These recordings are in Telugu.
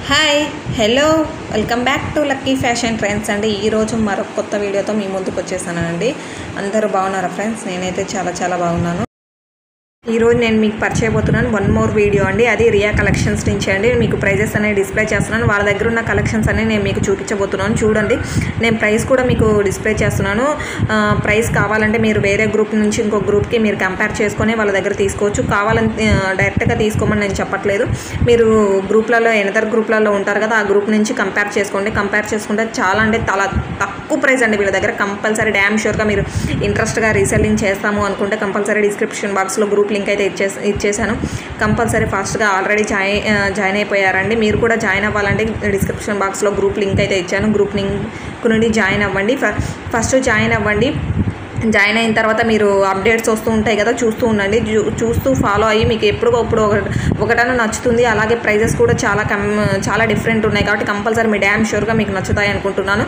Hi hello welcome back to lucky fashion trends అండి ఈరోజు మరొక కొత్త వీడియోతో మీ ముందుకు వచ్చేసానండి అందరూ బాగున్నారా ఫ్రెండ్స్ నేనైతే చాలా చాలా బాగున్నాను ఈరోజు నేను మీకు పరిచయపోతున్నాను వన్ మోర్ వీడియో అండి అది రియా కలెక్షన్స్ నుంచి అండి మీకు ప్రైజెస్ అనేవి డిస్ప్లే చేస్తున్నాను వాళ్ళ దగ్గర ఉన్న కలెక్షన్స్ అనేవి నేను మీకు చూపించబోతున్నాను చూడండి నేను ప్రైస్ కూడా మీకు డిస్ప్లే చేస్తున్నాను ఆ, ప్రైస్ కావాలంటే మీరు వేరే గ్రూప్ నుంచి ఇంకో గ్రూప్కి మీరు కంపేర్ చేసుకొని వాళ్ళ దగ్గర తీసుకోవచ్చు కావాలంటే ఆ, డైరెక్ట్గా తీసుకోమని నేను చెప్పట్లేదు మీరు గ్రూప్లలో ఎనదర్ గ్రూప్లలో ఉంటారు కదా ఆ గ్రూప్ నుంచి కంపేర్ చేసుకోండి కంపేర్ చేసుకుంటే చాలా అంటే చాలా తక్కువ ప్రైస్ అండి వీళ్ళ దగ్గర కంపల్సరీ డ్యామ్ షూర్గా మీరు ఇంట్రెస్ట్గా రీసెల్లింగ్ చేస్తాము అనుకుంటే కంపల్సరీ డిస్క్రిప్షన్ బాక్స్లో గ్రూప్ లింక్ అయితే ఇచ్చేసి ఇచ్చేసాను కంపల్సరీ ఫాస్ట్గా ఆల్రెడీ జాయిన్ జాయిన్ అయిపోయారండి మీరు కూడా జాయిన్ అవ్వాలంటే డిస్క్రిప్షన్ బాక్స్లో గ్రూప్ లింక్ అయితే ఇచ్చాను గ్రూప్ లింక్ నుండి జాయిన్ అవ్వండి ఫ- ఫస్ట్ జాయిన్ అవ్వండి జాయిన్ అయిన తర్వాత మీరు అప్డేట్స్ వస్తూ ఉంటాయి కదా చూస్తూ ఉండండి చూ- చూస్తూ ఫాలో అయ్యి మీకు ఎప్పుడుకప్పుడు ఒక ఒకటన్నా నచ్చుతుంది అలాగే ప్రైజెస్ కూడా చాలా కమ్ చాలా డిఫరెంట్ ఉన్నాయి కాబట్టి కంపల్సరీ మీ డ్యామ్ షూర్గా మీకు నచ్చుతాయి అనుకుంటున్నాను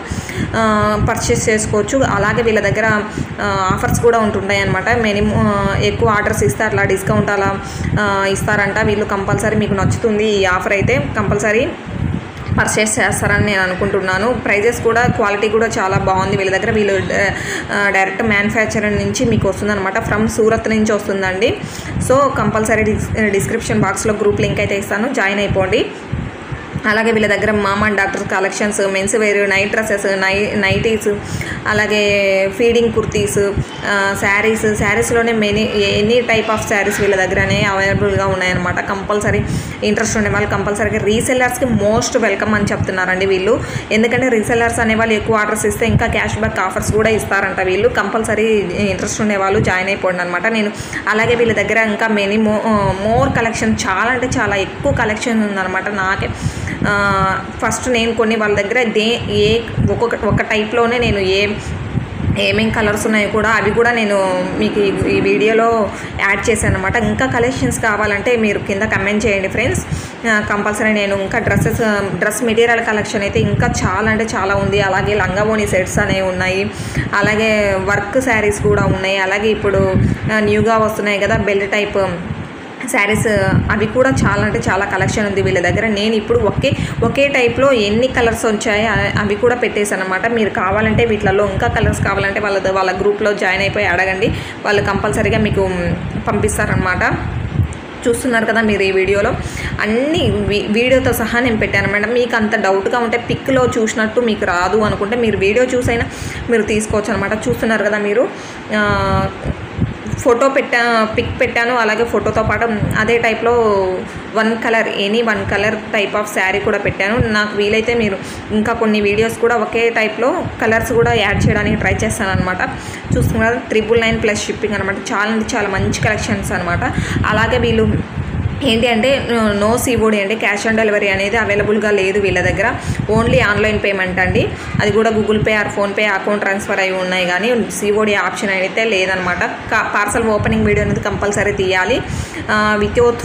పర్చేస్ చేసుకోవచ్చు అలాగే వీళ్ళ దగ్గర ఆఫర్స్ కూడా ఉంటుంటాయి అనమాట మినిమం ఎక్కువ ఆర్డర్స్ ఇస్తే అట్లా డిస్కౌంట్ అలా ఆ, ఇస్తారంట వీళ్ళు కంపల్సరీ మీకు నచ్చుతుంది ఈ ఆఫర్ అయితే కంపల్సరీ పర్చేస్ చేస్తారని నేను అనుకుంటున్నాను ప్రైజెస్ కూడా క్వాలిటీ కూడా చాలా బాగుంది వీళ్ళ దగ్గర వీళ్ళు ఆ, డైరెక్ట్ మ్యానుఫ్యాక్చర్ నుంచి మీకు వస్తుందన్నమాట ఫ్రమ్ సూరత్ నుంచి వస్తుందండి సో కంపల్సరీ డిస్ డిస్క్రిప్షన్ బాక్స్లో గ్రూప్ లింక్ అయితే ఇస్తాను జాయిన్ అయిపోండి అలాగే వీళ్ళ దగ్గర మామ and doctor collections men's wear night dresses nigh nighties అలాగే ఫీడింగ్ కుర్తీస్ శారీస్ శారీస్లోనే many any type of saris వీళ్ళ దగ్గరనే అవైలబుల్గా ఉన్నాయన్నమాట కంపల్సరీ ఇంట్రెస్ట్ ఉండే వాళ్ళు కంపల్సరీగా రీసెల్లర్స్కి మోస్ట్ వెల్కమ్ అని చెప్తున్నారండి వీళ్ళు ఎందుకంటే రీసెల్లర్స్ అనే వాళ్ళు ఎక్కువ ఆర్డర్స్ ఇస్తే ఇంకా క్యాష్ బ్యాక్ ఆఫర్స్ కూడా ఇస్తారంట వీళ్ళు కంపల్సరీ ఇంట్రెస్ట్ ఉండే వాళ్ళు జాయిన్ అయిపోండి అనమాట నేను అలాగే వీళ్ళ దగ్గర ఇంకా మెనీ మో మోర్ కలెక్షన్ చాలా అంటే చాలా ఎక్కువ కలెక్షన్ ఉందన్నమాట నాకే ఆ, ఫస్ట్ నేను కొన్ని వాళ్ళ దగ్గర దే ఏ ఒక్కొక్క ఒక టైప్లోనే నేను ఏ ఏమేం కలర్స్ ఉన్నాయో కూడా అవి కూడా నేను మీకు ఈ- ఈ వీడియోలో యాడ్ చేశాను అనమాట ఇంకా కలెక్షన్స్ కావాలంటే మీరు కింద కమెంట్ చేయండి ఫ్రెండ్స్ కంపల్సరీ నేను ఇంకా డ్రెస్సెస్ డ్రెస్ మెటీరియల్ కలెక్షన్ అయితే ఇంకా చాలా అంటే చాలా ఉంది అలాగే లంగావోని సెట్స్ అనేవి ఉన్నాయి అలాగే వర్క్ శారీస్ కూడా ఉన్నాయి అలాగే ఇప్పుడు ఆ, న్యూగా వస్తున్నాయి కదా బెల్ట్ టైప్ శారీస్ అవి కూడా చాలా అంటే చాలా కలెక్షన్ ఉంది వీళ్ళ దగ్గర నేను ఇప్పుడు ఒకే ఒకే టైప్లో ఎన్ని కలర్స్ వచ్చాయో అ- అవి కూడా పెట్టేశాను అనమాట మీరు కావాలంటే వీటిలలో ఇంకా కలర్స్ కావాలంటే వాళ్ళ వాళ్ళ గ్రూప్లో జాయిన్ అయిపోయి అడగండి వాళ్ళు కంపల్సరీగా మీకు మ్, పంపిస్తారనమాట చూస్తున్నారు కదా మీరు ఈ వీడియోలో అన్ని వీ- వీడియోతో సహా నేను పెట్టాను మేడం మీకు అంత డౌట్గా ఉంటే పిక్లో చూసినట్టు మీకు రాదు అనుకుంటే మీరు వీడియో చూసైనా మీరు తీసుకోవచ్చు అనమాట చూస్తున్నారు కదా మీరు ఆ, ఫోటో పెట్టా పిక్ పెట్టాను అలాగే ఫోటోతో పాటు అదే టైప్లో one colour any one colour type of sari కూడా పెట్టాను నాకు వీలైతే మీరు ఇంకా కొన్ని వీడియోస్ కూడా ఒకే టైప్లో కలర్స్ కూడా యాడ్ చేయడానికి ట్రై చేస్తాను అనమాట చూస్తున్నారు త్రిబుల్ నైన్ ప్లస్ షిప్పింగ్ అనమాట చాలా అంటే చాలా మంచి కలెక్షన్స్ అనమాట అలాగే వీళ్ళు ఏంటి అంటే నో సిఓడి అంటే క్యాష్ ఆన్ డెలివరీ అనేది అవైలబుల్గా లేదు వీళ్ళ దగ్గర ఓన్లీ ఆన్లైన్ పేమెంట్ అండి అది కూడా Google Pay or PhonePe account transfer అయి ఉన్నాయి కానీ సిఓడి ఆప్షన్ అయితే లేదనమాట పార్సల్ ఓపెనింగ్ వీడియో అనేది కంపల్సరీ తీయాలి వితౌట్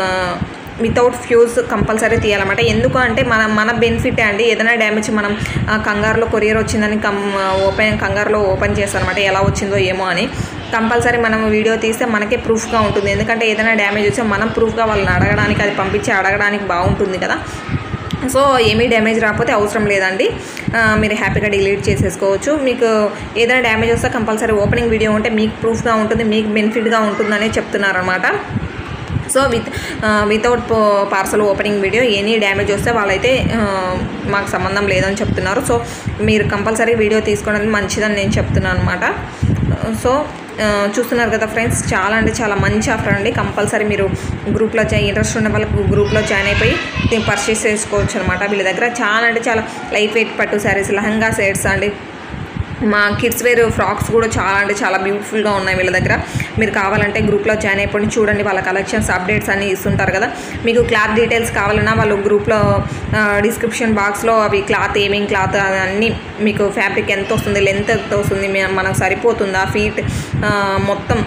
వితౌట్ ఫ్యూజ్ కంపల్సరీ తీయాలన్నమాట ఎందుకు అంటే మన మన బెనిఫిట్ అండి ఏదైనా డ్యామేజ్ మనం ఆ, కంగారులో కొరియర్ వచ్చిందని కం ఓపెన్ కంగారులో ఓపెన్ చేస్తారనమాట ఎలా వచ్చిందో ఏమో అని కంపల్సరీ మనం వీడియో తీస్తే మనకే ప్రూఫ్గా ఉంటుంది ఎందుకంటే ఏదైనా డ్యామేజ్ వస్తే మనం ప్రూఫ్గా వాళ్ళని అడగడానికి అది పంపించి అడగడానికి బాగుంటుంది కదా సో ఏమీ డ్యామేజ్ రాకపోతే అవసరం లేదండి ఆ, మీరు హ్యాపీగా డిలీట్ చేసేసుకోవచ్చు మీకు ఏదైనా డ్యామేజ్ వస్తే కంపల్సరీ ఓపెనింగ్ వీడియో ఉంటే మీకు ప్రూఫ్గా ఉంటుంది మీకు బెనిఫిట్గా ఉంటుందనే చెప్తున్నారనమాట so with without parcel opening video any damage వస్తే వాళ్ళైతే ఆ, మాకు సంబంధం లేదని చెప్తున్నారు సో మీరు కంపల్సరీ వీడియో తీసుకోవడానికి మంచిదని నేను చెప్తున్నాను అనమాట సో ఆ, చూస్తున్నారు కదా ఫ్రెండ్స్ చాలా అంటే చాలా మంచి ఆఫర్ అండి కంపల్సరీ మీరు గ్రూప్లో జాయిన్ ఇంట్రెస్ట్ ఉన్న వాళ్ళకు గ్రూప్లో జాయిన్ అయిపోయి దీన్ని పర్చేస్ చేసుకోవచ్చు అనమాట వీళ్ళ దగ్గర చాలా అంటే చాలా లైట్ వెయిట్ పట్టు శారీస్ లహంగా సెట్స్ అండి మా కిడ్స్ వేర్ ఫ్రాక్స్ కూడా చాలా అంటే చాలా బ్యూటిఫుల్గా ఉన్నాయి వీళ్ళ దగ్గర మీరు కావాలంటే గ్రూప్లో జాయిన్ అయిపోయి చూడండి వాళ్ళ కలెక్షన్స్ అప్డేట్స్ అన్నీ ఇస్తుంటారు కదా మీకు క్లాత్ డీటెయిల్స్ కావాలన్నా వాళ్ళు గ్రూప్లో డిస్క్రిప్షన్ బాక్స్లో అవి క్లాత్ ఏమేం క్లాత్ అన్నీ మీకు ఫ్యాబ్రిక్ ఎంత వస్తుంది లెంత్ ఎంత వస్తుంది మీ- మనకు సరిపోతుందా ఫీట్ మొత్తం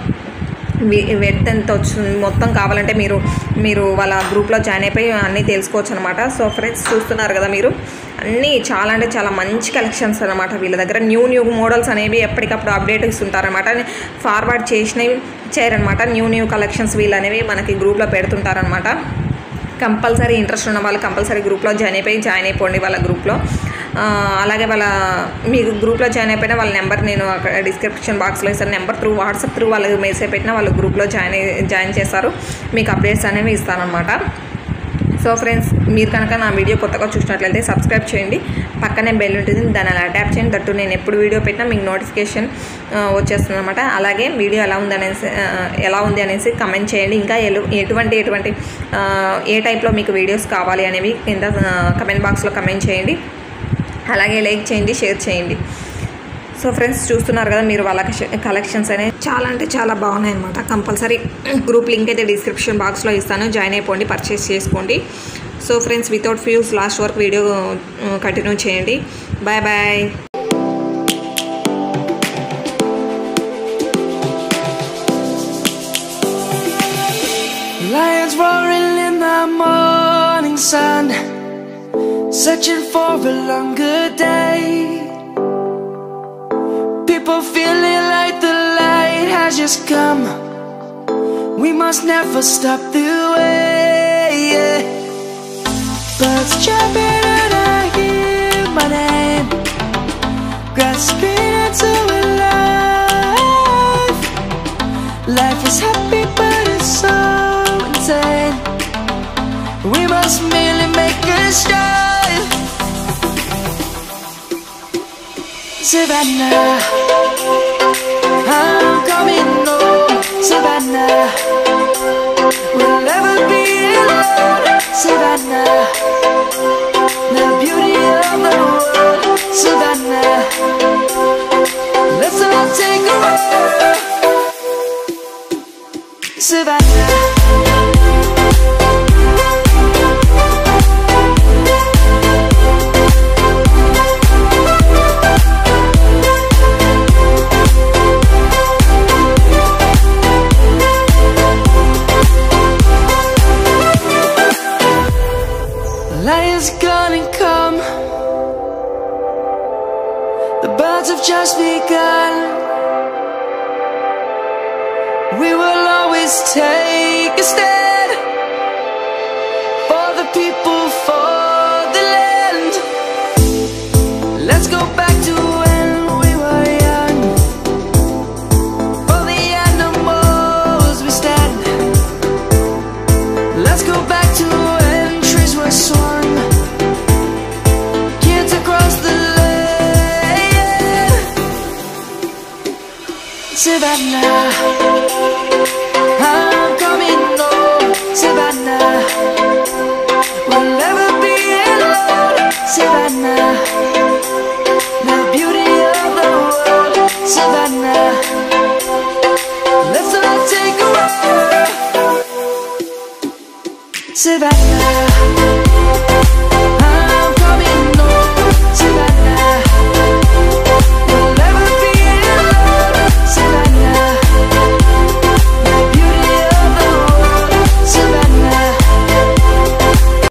వెట్ ఎంత వచ్చింది మొత్తం కావాలంటే మీరు మీరు వాళ్ళ గ్రూప్లో జాయిన్ అయిపోయి అన్నీ తెలుసుకోవచ్చు అనమాట సో ఫ్రెండ్స్ చూస్తున్నారు కదా మీరు అన్నీ చాలా అంటే చాలా మంచి కలెక్షన్స్ అనమాట వీళ్ళ దగ్గర న్యూ న్యూ మోడల్స్ అనేవి ఎప్పటికప్పుడు అప్డేట్ ఇస్తుంటారనమాట ఫార్వర్డ్ చేసినవి చేయరనమాట న్యూ న్యూ కలెక్షన్స్ వీళ్ళు అనేవి మనకి గ్రూప్లో పెడుతుంటారనమాట కంపల్సరీ ఇంట్రెస్ట్ ఉన్న వాళ్ళు కంపల్సరీ గ్రూప్లో జాయిన్ అయిపోయి జాయిన్ అయిపోండి వాళ్ళ గ్రూప్లో ఆ, అలాగే వాళ్ళ మీకు గ్రూప్లో జాయిన్ అయిపోయినా వాళ్ళ నెంబర్ నేను అక్కడ డిస్క్రిప్షన్ బాక్స్లో ఇస్తాను నెంబర్ త్రూ వాట్సాప్ త్రూ వాళ్ళకి మెసేజ్ పెట్టినా వాళ్ళు గ్రూప్లో జాయిన్ అయ్యి- జాయిన్ చేస్తారు మీకు అప్డేట్స్ అనేవి ఇస్తానన్నమాట సో ఫ్రెండ్స్ మీరు కనుక నా వీడియో కొత్తగా చూసినట్లయితే సబ్స్క్రైబ్ చేయండి పక్కనే బెల్ ఉంటుంది దాన్ని అలా ట్యాప్ చేయండి దట్టు నేను ఎప్పుడు వీడియో పెట్టినా మీకు నోటిఫికేషన్ వచ్చేస్తుంది అనమాట అలాగే వీడియో ఎలా ఉంది అనేసి ఆ, ఎలా ఉంది అనేసి కమెంట్ చేయండి ఇంకా ఎలు ఎటువంటి ఎటువంటి ఆ, ఏ టైప్లో మీకు వీడియోస్ కావాలి అనేవి కింద కమెంట్ బాక్స్లో కమెంట్ చేయండి అలాగే లైక్ చేయండి షేర్ చేయండి సో ఫ్రెండ్స్ చూస్తున్నారు కదా మీరు వాళ్ళ కలెక్షన్స్ అనేవి చాలా అంటే చాలా బాగున్నాయి అనమాట కంపల్సరీ గ్రూప్ లింక్ అయితే డిస్క్రిప్షన్ బాక్స్లో ఇస్తాను జాయిన్ అయిపోండి పర్చేస్ చేసుకోండి సో ఫ్రెండ్స్ వితౌట్ ఫ్యూస్ లాస్ట్ వర్క్ వీడియో కంటిన్యూ చేయండి bye bye Lions roaring in the morning sun, searching for a longer day. People feeling like the light has just come. We must never stop the way. yeah. Birds chirping and I hear my name, grasping into a life. Life is happy, but it's so insane. We must merely make a start. Savannah, I'm coming home. Savannah, we'll never be alone. Savannah, the beauty of the world. Savannah, let's all take a walk. Savannah. Lions gonna come. The birds have just begun. We will always take a stand for the people, for the land. Let's go back to when we were young. For the animals we stand. Let's go back to when trees were swung. Kids across the land. Savannah. I'm coming home, Savannah. We'll never be alone, Savannah. The beauty of the world, Savannah. Let's all take a walk, Savannah.